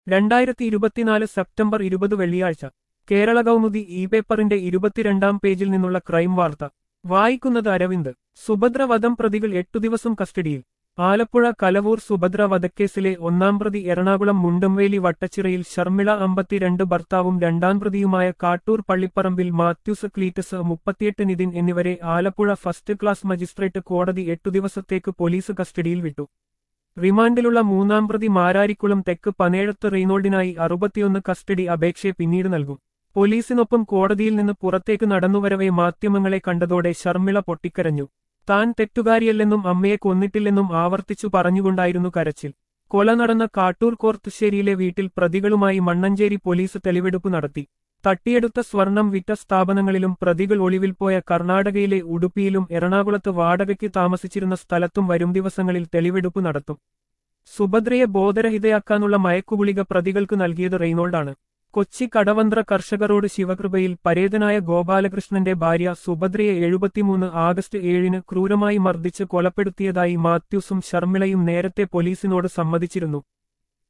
രണ്ടായിരത്തി ഇരുപത്തിനാല് സെപ്റ്റംബർ ഇരുപത് വെള്ളിയാഴ്ച കേരള കൗമുദി ഇ പേപ്പറിന്റെ ഇരുപത്തിരണ്ടാം പേജിൽ നിന്നുള്ള ക്രൈം വാർത്ത വായിക്കുന്നത് അരവിന്ദ് സുഭദ്ര വധം പ്രതികൾ എട്ടു ദിവസം കസ്റ്റഡിയിൽ ആലപ്പുഴ കലവൂർ സുഭദ്ര വധക്കേസിലെ ഒന്നാം പ്രതി എറണാകുളം മുണ്ടംവേലി വട്ടച്ചിറയിൽ ശർമിള അമ്പത്തിരണ്ട് ഭർത്താവും രണ്ടാം പ്രതിയുമായ കാട്ടൂർ പള്ളിപ്പറമ്പിൽ മാത്യൂസ് ക്ലീറ്റസ് മുപ്പത്തിയെട്ട് നിതിൻ എന്നിവരെ ആലപ്പുഴ ഫസ്റ്റ് ക്ലാസ് മജിസ്ട്രേറ്റ് കോടതി എട്ടു ദിവസത്തേക്ക് പോലീസ് കസ്റ്റഡിയിൽ വിട്ടു റിമാൻഡിലുള്ള മൂന്നാം പ്രതി മാരാരിക്കുളം തെക്ക് പനേഴത്ത് റെയ്നോൾഡിനായി അറുപത്തിയൊന്ന് കസ്റ്റഡി അപേക്ഷയെ പിന്നീട് നൽകും പോലീസിനൊപ്പം കോടതിയിൽ നിന്ന് പുറത്തേക്ക് നടന്നുവരവെ മാധ്യമങ്ങളെ കണ്ടതോടെ ശർമിള പൊട്ടിക്കരഞ്ഞു താൻ തെറ്റുകാരിയല്ലെന്നും അമ്മയെ കൊന്നിട്ടില്ലെന്നും ആവർത്തിച്ചു പറഞ്ഞുകൊണ്ടായിരുന്നു കരച്ചിൽ കൊല നടന്ന കാട്ടൂർ കോർത്തുശ്ശേരിയിലെ വീട്ടിൽ പ്രതികളുമായി മണ്ണഞ്ചേരി പോലീസ് തെളിവെടുപ്പ് നടത്തി തട്ടിയെടുത്ത സ്വർണം വിറ്റ സ്ഥാപനങ്ങളിലും പ്രതികൾ ഒളിവിൽ പോയ കർണാടകയിലെ ഉടുപ്പിയിലും എറണാകുളത്ത് വാടകയ്ക്ക് താമസിച്ചിരുന്ന സ്ഥലത്തും വരും ദിവസങ്ങളിൽ തെളിവെടുപ്പ് നടത്തും സുഭദ്രയെ ബോധരഹിതയാക്കാനുള്ള മയക്കുഗുളിക പ്രതികൾക്ക് നൽകിയത് റെയ്നോൾഡാണ് കൊച്ചി കടവന്ത്ര കർഷകരോട് ശിവകൃപയിൽ പരേതനായ ഗോപാലകൃഷ്ണന്റെ ഭാര്യ സുഭദ്രയെ എഴുപത്തിമൂന്ന് ആഗസ്റ്റ് ഏഴിന് ക്രൂരമായി മർദ്ദിച്ച് കൊലപ്പെടുത്തിയതായി മാത്യൂസും ശർമിളയും നേരത്തെ പോലീസിനോട് സമ്മതിച്ചിരുന്നു